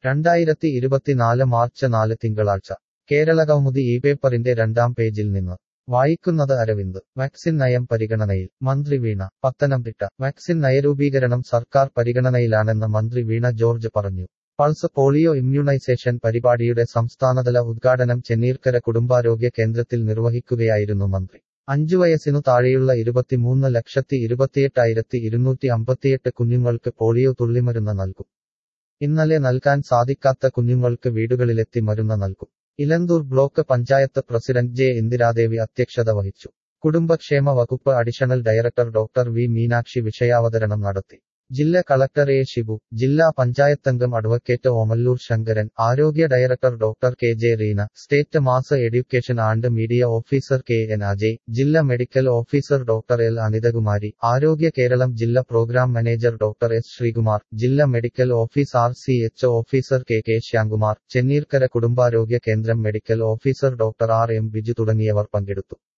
രണ്ടായിരത്തി ഇരുപത്തിനാല് മാർച്ച് നാല് തിങ്കളാഴ്ച കേരളകൗമുദി ഈ പേപ്പറിന്റെ രണ്ടാം പേജിൽ നിന്ന് വായിക്കുന്നത് അരവിന്ദ് വാക്സിൻ നയം പരിഗണനയിൽ മന്ത്രി വീണ പത്തനംതിട്ട വാക്സിൻ നയരൂപീകരണം സർക്കാർ പരിഗണനയിലാണെന്ന് മന്ത്രി വീണ ജോർജ് പറഞ്ഞു പൾസ് പോളിയോ ഇമ്മ്യൂണൈസേഷൻ പരിപാടിയുടെ സംസ്ഥാനതല ഉദ്ഘാടനം ചെന്നീർക്കര കുടുംബാരോഗ്യ കേന്ദ്രത്തിൽ നിർവഹിക്കുകയായിരുന്നു മന്ത്രി അഞ്ചു വയസ്സിനു താഴെയുള്ള ഇരുപത്തിമൂന്ന് ലക്ഷത്തി ഇരുപത്തിയെട്ടായിരത്തി ഇരുന്നൂറ്റി അമ്പത്തിയെട്ട് കുഞ്ഞുങ്ങൾക്ക് പോളിയോ തുള്ളിമരുന്ന് നൽകും ഇന്നലെ നൽകാൻ സാധിക്കാത്ത കുഞ്ഞുങ്ങൾക്ക് വീടുകളിലെത്തി മരുന്ന് നൽകും Elanthoor block panchayat president J Indiradevi അധ്യക്ഷത വഹിച്ചു കുടുംബക്ഷേമ വകുപ്പ് additional director doctor V Meenakshi വിഷയാവതരണം നടത്തി ജില്ലാ കളക്ടർ എ ഷിബു ജില്ലാ പഞ്ചായത്തംഗം അഡ്വക്കേറ്റ് ഓമല്ലൂർ ശങ്കരൻ ആരോഗ്യ director doctor K J Reena state mass education and media officer K N Ajay ജില്ലാ medical officer doctor L Anithakumari Arogya Keralam ജില്ലാ programme manager doctor S Sreekumar ജില്ലാ medical office R C H officer K K Shyamkumar Chenneerkara കുടുംബാരോഗ്യ കേന്ദ്രം medical officer doctor R M Biju തുടങ്ങിയവർ പങ്കെടുത്തു